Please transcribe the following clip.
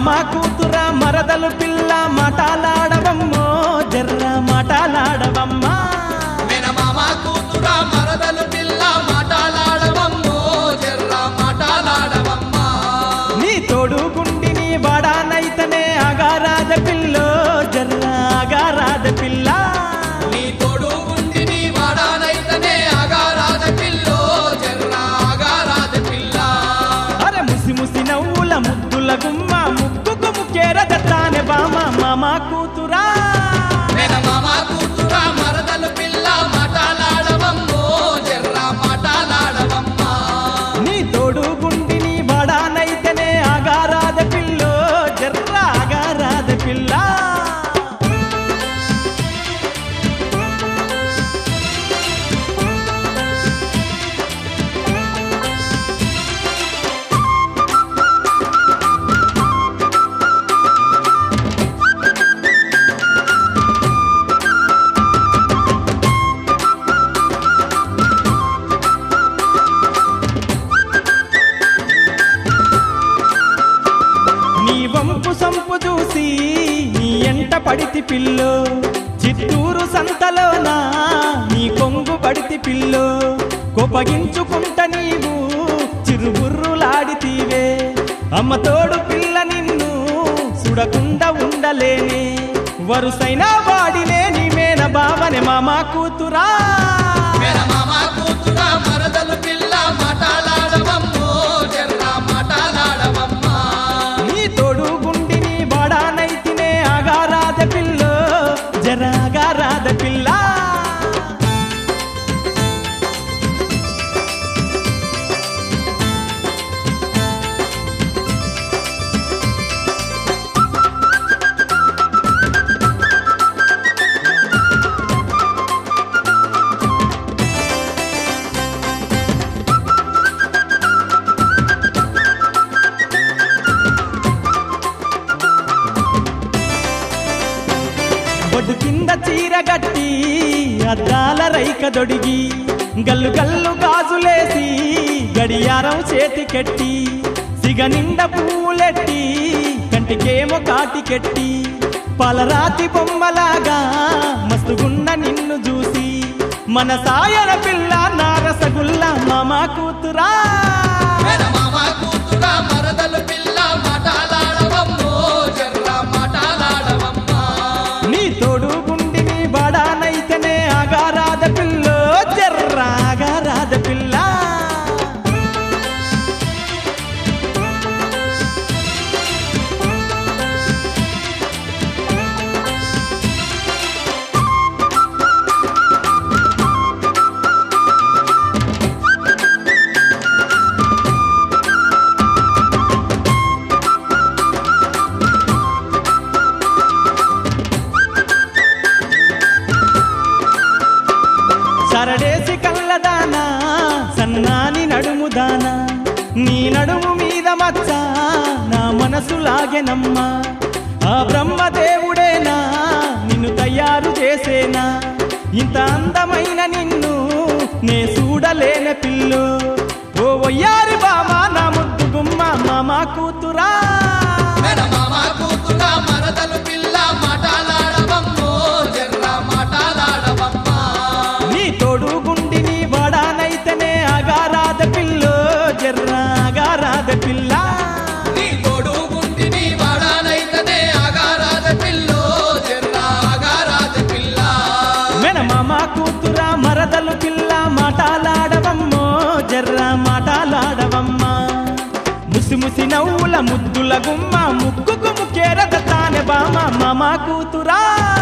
మామ కూతురా మరదలు పిల్ల మాటలాడవమ్మో జర్ర మాటలాడవమ్మా మేనమామ కూతురా మరదలు పిల్ల మాటలాడవమ్మో జర్ర మాటలాడవమ్మా నీ తోడు గుండిని వాడానైతనే అగారాద పిల్లో జర్ర అగారాద పిల్ల నీ తోడు గుండిని వాడానైతనే అగారాద పిల్లో జర్ర అగారాద పిల్ల అరే ముసి ముసి నవ్వుల ముద్దుల గుమ్మ ముక్కుకు ముక్కేర దత్తానే బామ మామ కూతురా మేనమామ కూతురా మరదలు పిల్ల మాటలాడవమ్మో జర్ర మాటలాడవమ్మా నీ తోడు గుండిని వాడానైతనే అగారాద పిల్లో జర్ర అగారాద పిల్ల నీ వంపు సంపు చూసి నీ ఎంట పడితి పిల్లో చిత్తూరు సంతలోనా నీ కొంగు పడితి పిల్లో కొపగించుకుంట నీవు చిరుబుర్రులాడితీవే అమ్మ తోడు పిల్ల నిన్ను సుడకుండా ఉండలేనే వరుసైన వాడినే నీ మేన బావనే మామ కూతురా మేనమామ కూతురా మరదలు పిల్ల మాటలాడవమ్మో జర్ర మాటలాడవమ్మా నీ తోడు గుండిని వాడానైతినే అగారాద పిల్లో జర అగారాద పిల్ల బొడ్డు కింద చీర గట్టి అద్దాల రైక దొడిగి గల్లు గల్లు గాజులేసి గడియారం చేతికెట్టి సిగ నిండ పూలెట్టి కంటికేమో కాటికెట్టి పలరాతి బొమ్మలాగా మస్తుగున్న నిన్ను చూసి మన సాయన పిల్ల నారసగుల్ల మామ కూతురా మేనమామ కూతురా మరదలు పిల్ల మాటలాడవమ్మో జర్ర మాటలాడవమ్మా నీ తోడు గుండిని వాడానైతేనే అగారాద పిల్లో జర్ర అగారాద పిల్ల సరడేసి కళ్ళదానా సన్నాని నడుముదానా నీ నడుము మీద మచ్చ నా మనసు లాగెనమ్మా ఆ బ్రహ్మదేవుడేనా నిన్ను తయారు చేసేనా ఇంత అందమైన నిన్ను నే చూడలేని పిల్లు ఓ వయ్యారి బామా నా ముద్దు గుమ్మ మామ కూతురా మేనమామ కూతురా మరదలు పిల్ల మాటలాడవమ్మో జర్ర మాటలాడవమ్మా నీ తోడు గుండిని వాడానైతేనే అగారాద పిల్లో జర్ర అగారాద పిల్ల నీ తోడు గుంటిని వాడానైతనే అగారాద పిల్లో జర్ర అగారాద పిల్ల మెనమామ కూతురా మరదలు పిల్ల మాటలాడవమ్మో జర్ర మాటలాడవమ్మా ముసి ముసి నవ్వుల ముద్దుల గుమ్మ ముక్కుకు ముక్కేరద తానే బామ మామ కూతురా